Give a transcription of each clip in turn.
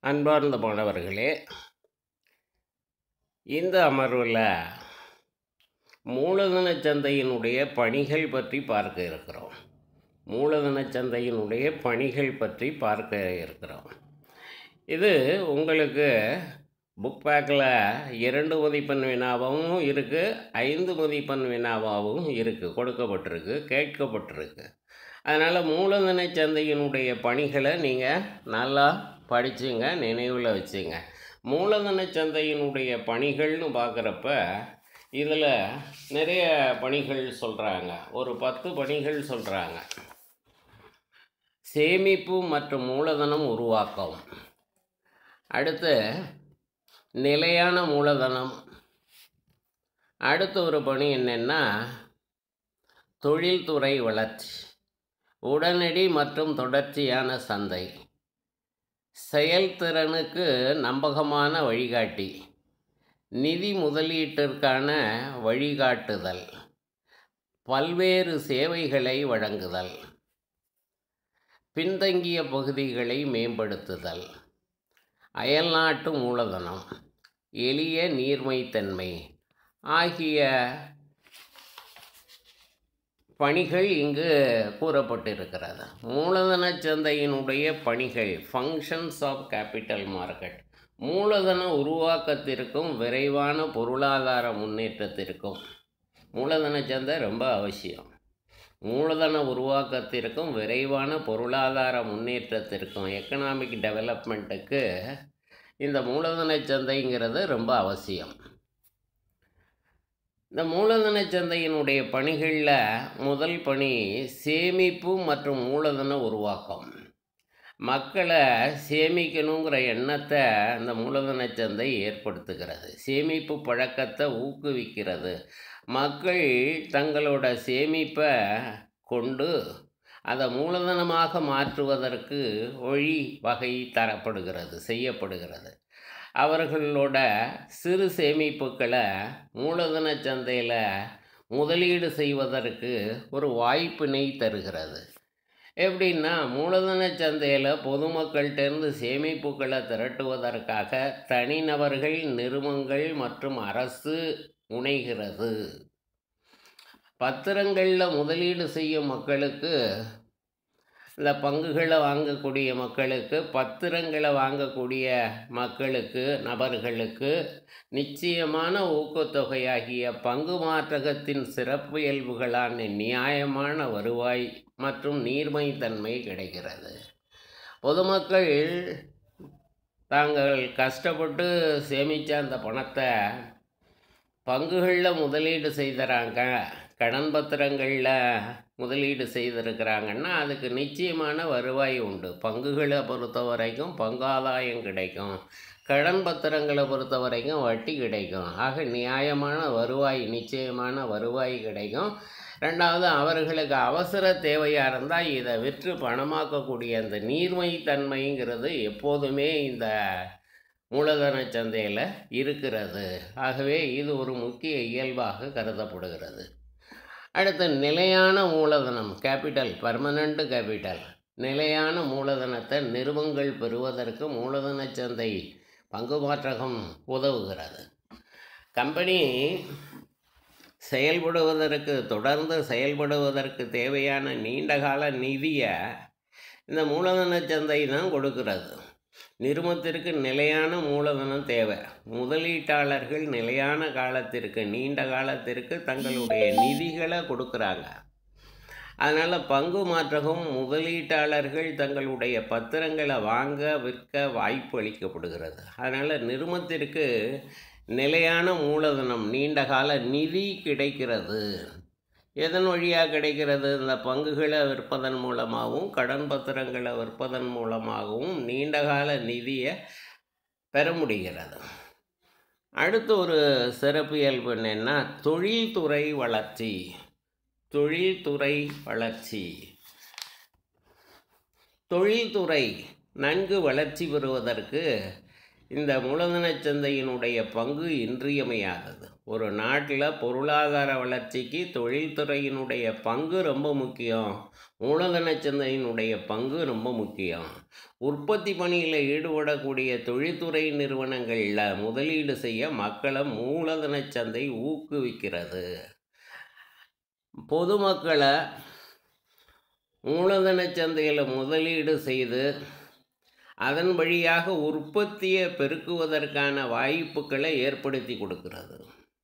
அன்பார்ந்த மாணவர்களே இந்த அமர்வில் மூலதன சந்தையினுடைய பணிகள் பற்றி பார்க்க இருக்கிறோம் மூலதன சந்தையினுடைய பணிகள் பற்றி பார்க்க இருக்கிறோம் இது உங்களுக்கு புக் பேக்கில் இரண்டு மதிப்பெண் வினாவாகவும் இருக்குது ஐந்து மதிப்பெண் வினாவாகவும் இருக்குது கொடுக்கப்பட்டிருக்கு கேட்கப்பட்டிருக்கு அதனால் மூலதன சந்தையினுடைய பணிகளை நீங்கள் நல்லா படிச்சுங்க நினைவில் வச்சுங்க மூலதன சந்தையினுடைய பணிகள்னு பார்க்குறப்ப இதில் நிறைய பணிகள் சொல்கிறாங்க ஒரு பத்து பணிகள் சொல்கிறாங்க சேமிப்பு மற்றும் மூலதனம் உருவாக்கம் அடுத்து நிலையான மூலதனம் அடுத்த ஒரு பணி என்னென்னா தொழில்துறை வளர்ச்சி உடனடி மற்றும் தொடர்ச்சியான சந்தை செயல்திறனுக்கு நம்பகமான வழிகாட்டி நிதி முதலீட்டிற்கான வழிகாட்டுதல் பல்வேறு சேவைகளை வழங்குதல் பின்தங்கிய பகுதிகளை மேம்படுத்துதல் அயல்நாட்டு மூலதனம் எளிய நீர்மைத்தன்மை ஆகிய பணிகள் இங்கு கூறப்பட்டிருக்கிறது மூலதன சந்தையினுடைய பணிகள் ஃபங்க்ஷன்ஸ் ஆஃப் கேபிட்டல் மார்க்கெட் மூலதன உருவாக்கத்திற்கும் விரைவான பொருளாதார முன்னேற்றத்திற்கும் மூலதன சந்தை ரொம்ப அவசியம் மூலதன உருவாக்கத்திற்கும் விரைவான பொருளாதார முன்னேற்றத்திற்கும் எக்கனாமிக் டெவலப்மெண்ட்டுக்கு இந்த மூலதன சந்தைங்கிறது ரொம்ப அவசியம் இந்த மூலதன சந்தையினுடைய பணிகளில் முதல் பணி சேமிப்பு மற்றும் மூலதன உருவாக்கம் மக்களை சேமிக்கணுங்கிற எண்ணத்தை இந்த மூலதன சந்தை ஏற்படுத்துகிறது சேமிப்பு பழக்கத்தை ஊக்குவிக்கிறது மக்கள் தங்களோட சேமிப்பை கொண்டு அதை மூலதனமாக மாற்றுவதற்கு வழி வகை தரப்படுகிறது செய்யப்படுகிறது அவர்களோட சிறு சேமிப்புகளை மூலதன சந்தையில் முதலீடு செய்வதற்கு ஒரு வாய்ப்பினை தருகிறது எப்படின்னா மூலதன சந்தையில் பொதுமக்கள்கிட்டேருந்து சேமிப்புகளை திரட்டுவதற்காக தனிநபர்கள் நிறுவனங்கள் மற்றும் அரசு முனைகிறது பத்திரங்களில் முதலீடு செய்யும் மக்களுக்கு இந்த பங்குகளை வாங்கக்கூடிய மக்களுக்கு பத்திரங்களை வாங்கக்கூடிய மக்களுக்கு நபர்களுக்கு நிச்சயமான ஊக்கத்தொகையாகிய பங்கு மாற்றகத்தின் சிறப்பியல்புகளான நியாயமான வருவாய் மற்றும் நீர்மைத்தன்மை கிடைக்கிறது பொதுமக்கள் தாங்கள் கஷ்டப்பட்டு சேமித்த அந்த பணத்தை பங்குகளில் முதலீடு செய்துறாங்க கடன் பத்திரங்களில் முதலீடு செய்திருக்கிறாங்கன்னா அதுக்கு நிச்சயமான வருவாய் உண்டு பங்குகளை பொறுத்த வரைக்கும் பங்காதாயம் கிடைக்கும் கடன் பத்திரங்களை பொறுத்த வரைக்கும் வட்டி கிடைக்கும் ஆக நியாயமான வருவாய் நிச்சயமான வருவாய் கிடைக்கும் ரெண்டாவது அவர்களுக்கு அவசர தேவையாக இருந்தால் இதை விற்று பணமாக்கக்கூடிய அந்த நீர்மைத்தன்மைங்கிறது எப்போதுமே இந்த மூலதன சந்தையில் இருக்கிறது ஆகவே இது ஒரு முக்கிய இயல்பாக கருதப்படுகிறது அடுத்து நிலையான மூலதனம் கேபிட்டல் பர்மனண்ட் கேபிட்டல் நிலையான மூலதனத்தை நிறுவனங்கள் பெறுவதற்கு மூலதன சந்தை பங்கு மாற்றகம் உதவுகிறது கம்பெனி செயல்படுவதற்கு தொடர்ந்து செயல்படுவதற்கு தேவையான நீண்டகால நிதியை இந்த மூலதன சந்தை தான் கொடுக்கிறது நிறுவனத்திற்கு நிலையான மூலதனம் தேவை முதலீட்டாளர்கள் நிலையான காலத்திற்கு நீண்ட காலத்திற்கு தங்களுடைய நிதிகளை கொடுக்குறாங்க அதனால் பங்கு மாற்றகம் முதலீட்டாளர்கள் தங்களுடைய பத்திரங்களை வாங்க விற்க வாய்ப்பு அளிக்கப்படுகிறது அதனால் நிறுவனத்திற்கு நிலையான மூலதனம் நீண்ட கால நிதி கிடைக்கிறது எதன் வழியாக கிடைக்கிறது இந்த பங்குகளை விற்பதன் மூலமாகவும் கடன் பத்திரங்களை விற்பதன் மூலமாகவும் நீண்டகால நிதியை பெற முடிகிறது அடுத்து ஒரு சிறப்பியல்பு என்னென்னா தொழில்துறை வளர்ச்சி தொழில்துறை வளர்ச்சி தொழில்துறை நன்கு வளர்ச்சி பெறுவதற்கு இந்த மூலதனச் சந்தையினுடைய பங்கு இன்றியமையாதது ஒரு நாட்டில் பொருளாதார வளர்ச்சிக்கு தொழில்துறையினுடைய பங்கு ரொம்ப முக்கியம் மூலதனச் சந்தையினுடைய பங்கு ரொம்ப முக்கியம் உற்பத்தி பணியில் ஈடுபடக்கூடிய தொழில்துறை நிறுவனங்களில் முதலீடு செய்ய மக்களை மூலதனச் சந்தை ஊக்குவிக்கிறது பொதுமக்களை மூலதனச் சந்தையில் முதலீடு செய்து அதன் வழியாக உற்பத்தியை பெருக்குவதற்கான வாய்ப்புகளை ஏற்படுத்தி கொடுக்கிறது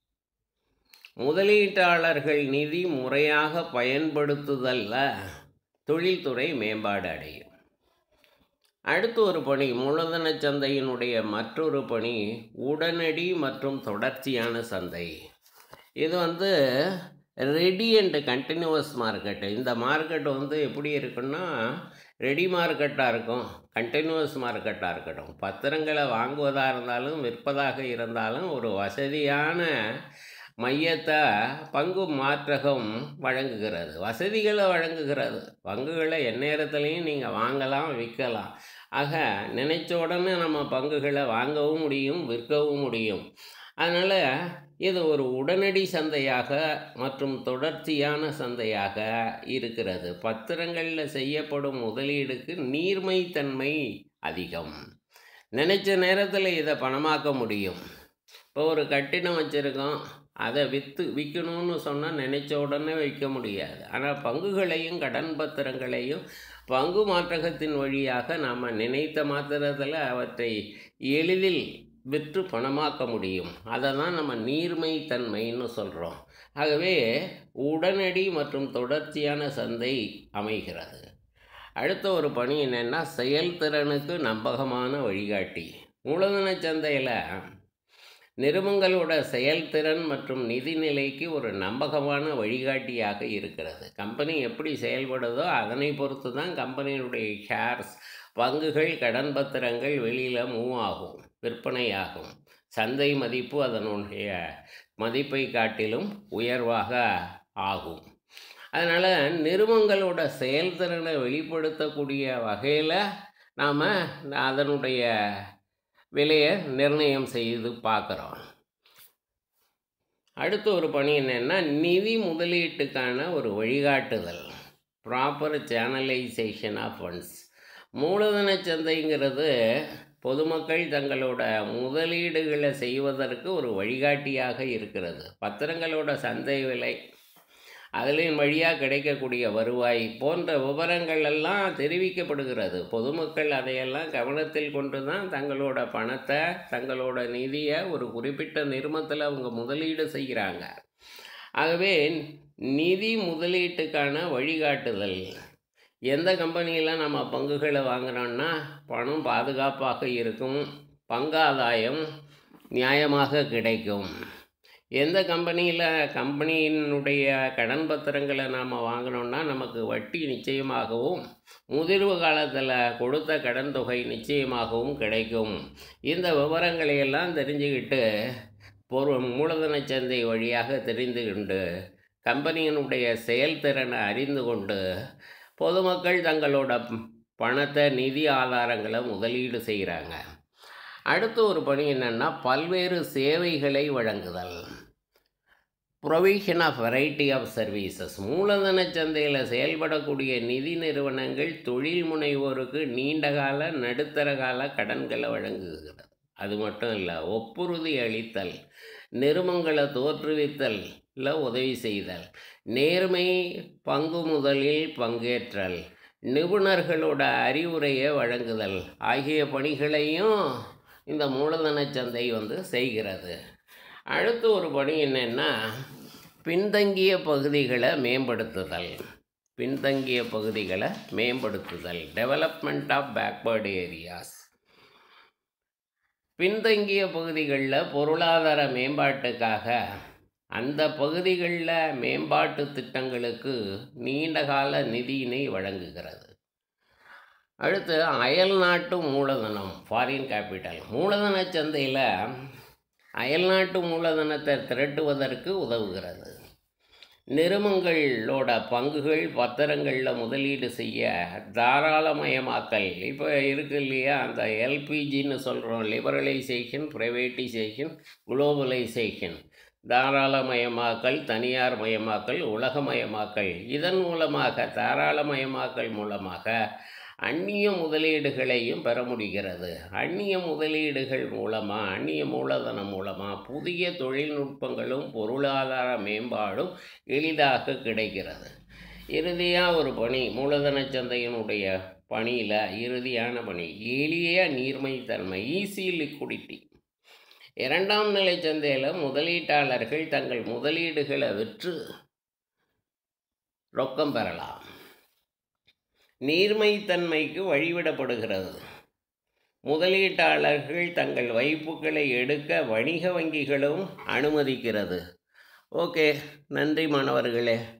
முதலீட்டாளர்கள் நிதி முறையாக பயன்படுத்துதல்ல தொழில்துறை மேம்பாடு அடையும் அடுத்து ஒரு பணி மூலதனச் சந்தையினுடைய மற்றொரு பணி உடனடி மற்றும் தொடர்ச்சியான சந்தை இது வந்து ரெடி அண்ட் கண்டினியூவஸ் மார்க்கெட்டு இந்த மார்க்கெட் வந்து எப்படி இருக்குன்னா ரெடி மார்க்கெட்டாக இருக்கும் கண்டினியூவஸ் மார்க்கெட்டாக இருக்கட்டும் பத்திரங்களை வாங்குவதாக இருந்தாலும் விற்பதாக இருந்தாலும் ஒரு வசதியான மையத்தை பங்கு மாற்றகம் வழங்குகிறது வசதிகளை வழங்குகிறது பங்குகளை எந்நேரத்துலையும் நீங்கள் வாங்கலாம் விற்கலாம் ஆக நினைச்ச உடனே நம்ம பங்குகளை வாங்கவும் முடியும் விற்கவும் முடியும் அதனால் இது ஒரு உடனடி சந்தையாக மற்றும் தொடர்ச்சியான சந்தையாக இருக்கிறது பத்திரங்களில் செய்யப்படும் முதலீடுக்கு நீர்மைத்தன்மை அதிகம் நினைச்ச நேரத்தில் இதை பணமாக்க முடியும் இப்போ ஒரு கட்டிடம் வச்சுருக்கோம் அதை விற்று விற்கணும்னு சொன்னால் நினைச்ச உடனே விற்க முடியாது ஆனால் பங்குகளையும் கடன் பத்திரங்களையும் பங்கு மாற்றகத்தின் வழியாக நாம் நினைத்த மாத்திரத்தில் அவற்றை எளிதில் விற்று பணமாக்க முடியும் அதை தான் நம்ம நீர்மைத்தன்மைன்னு சொல்கிறோம் ஆகவே உடனடி மற்றும் தொடர்ச்சியான சந்தை அமைகிறது அடுத்த ஒரு பணி என்னென்னா செயல்திறனுக்கு நம்பகமான வழிகாட்டி மூலதன சந்தையில் நிறுவனங்களோட செயல்திறன் மற்றும் நிதிநிலைக்கு ஒரு நம்பகமான வழிகாட்டியாக இருக்கிறது கம்பெனி எப்படி செயல்படுதோ அதனை பொறுத்து தான் கம்பெனியினுடைய ஷேர்ஸ் பங்குகள் கடன் பத்திரங்கள் வெளியில் மூவ் ஆகும் விற்பனையாகும் சந்தை மதிப்பு அதனுடைய மதிப்பை காட்டிலும் உயர்வாக ஆகும் அதனால் நிறுவனங்களோட செயல்திறனை வெளிப்படுத்தக்கூடிய வகையில் நாம் அதனுடைய விலையை நிர்ணயம் செய்து பார்க்குறோம் அடுத்த ஒரு பணி என்னென்னா நிதி முதலீட்டுக்கான ஒரு வழிகாட்டுதல் ப்ராப்பர் சேனலைசேஷன் ஆஃப் ஃபண்ட்ஸ் மூலதன சந்தைங்கிறது பொதுமக்கள் தங்களோட முதலீடுகளை செய்வதற்கு ஒரு வழிகாட்டியாக இருக்கிறது பத்திரங்களோட சந்தை விலை அதிலின் வழியாக கிடைக்கக்கூடிய வருவாய் போன்ற விவரங்கள் எல்லாம் தெரிவிக்கப்படுகிறது பொதுமக்கள் அதையெல்லாம் கவனத்தில் கொண்டு தான் தங்களோட பணத்தை தங்களோட நிதியை ஒரு குறிப்பிட்ட நிறுவனத்தில் அவங்க முதலீடு செய்கிறாங்க ஆகவே நிதி முதலீட்டுக்கான வழிகாட்டுதல் எந்த கம்பெனியில் நம்ம பங்குகளை வாங்குறோன்னா பணம் பாதுகாப்பாக இருக்கும் பங்காதாயம் நியாயமாக கிடைக்கும் எந்த கம்பெனியில் கம்பெனியினுடைய கடன் பத்திரங்களை நாம் வாங்கினோம்னா நமக்கு வட்டி நிச்சயமாகவும் முதிர்வு காலத்தில் கொடுத்த கடன் தொகை நிச்சயமாகவும் கிடைக்கும் இந்த விவரங்களை எல்லாம் தெரிஞ்சுக்கிட்டு பொருள் மூலதன சந்தை வழியாக தெரிந்து கொண்டு கம்பெனியினுடைய செயல்திறனை அறிந்து கொண்டு பொதுமக்கள் தங்களோட பணத்தை நிதி ஆதாரங்களை முதலீடு செய்கிறாங்க அடுத்து ஒரு பணி என்னென்னா பல்வேறு சேவைகளை வழங்குதல் provision of variety of services மூலதன சந்தையில் செயல்படக்கூடிய நிதி நிறுவனங்கள் தொழில் முனைவோருக்கு நீண்டகால நடுத்தர கால கடன்களை வழங்குகிறது அது மட்டும் இல்லை ஒப்புறுதி அளித்தல் நிறுவனங்களை தோற்றுவித்தல் இல்லை உதவி செய்தல் நேர்மை பங்கு முதலில் பங்கேற்றல் நிபுணர்களோட அறிவுரையை வழங்குதல் ஆகிய பணிகளையும் இந்த மூலதன சந்தை வந்து செய்கிறது அடுத்து ஒரு பணி என்னென்னா பின்தங்கிய பகுதிகளை மேம்படுத்துதல் பின்தங்கிய பகுதிகளை மேம்படுத்துதல் டெவலப்மெண்ட் ஆஃப் பேக்வேர்டு ஏரியாஸ் பின்தங்கிய பகுதிகளில் பொருளாதார மேம்பாட்டுக்காக அந்த பகுதிகளில் மேம்பாட்டு திட்டங்களுக்கு நீண்டகால நிதியினை வழங்குகிறது அடுத்து அயல் நாட்டு மூலதனம் ஃபாரின் கேபிட்டல் மூலதன சந்தையில் அயல்நாட்டு மூலதனத்தை திரட்டுவதற்கு உதவுகிறது நிறுவனங்களோட பங்குகள் பத்திரங்களில் முதலீடு செய்ய தாராளமயமாக்கல் இப்போ இருக்கு இல்லையா அந்த எல்பிஜின்னு சொல்கிறோம் லிபரலைசேஷன் ப்ரைவேட்டிசேஷன் குளோபலைசேஷன் தாராளமயமாக்கல் தனியார் மயமாக்கல் உலகமயமாக்கல் இதன் மூலமாக தாராளமயமாக்கல் மூலமாக அந்நிய முதலீடுகளையும் பெற முடிகிறது அந்நிய முதலீடுகள் மூலமாக அந்நிய மூலதனம் மூலமாக புதிய தொழில்நுட்பங்களும் பொருளாதார மேம்பாடும் எளிதாக கிடைக்கிறது இறுதியாக ஒரு பணி மூலதன சந்தையினுடைய பணியில் இறுதியான பணி எளிய நீர்மைத்தன்மை ஈஸி லிக்விடிட்டி இரண்டாம் நிலை சந்தையில் முதலீட்டாளர்கள் தங்கள் முதலீடுகளை விற்று ரொக்கம் பெறலாம் நீர்மைத்தன்மைக்கு வழிவிடப்படுகிறது முதலீட்டாளர்கள் தங்கள் வைப்புகளை எடுக்க வணிக வங்கிகளும் அனுமதிக்கிறது ஓகே நன்றி மாணவர்களே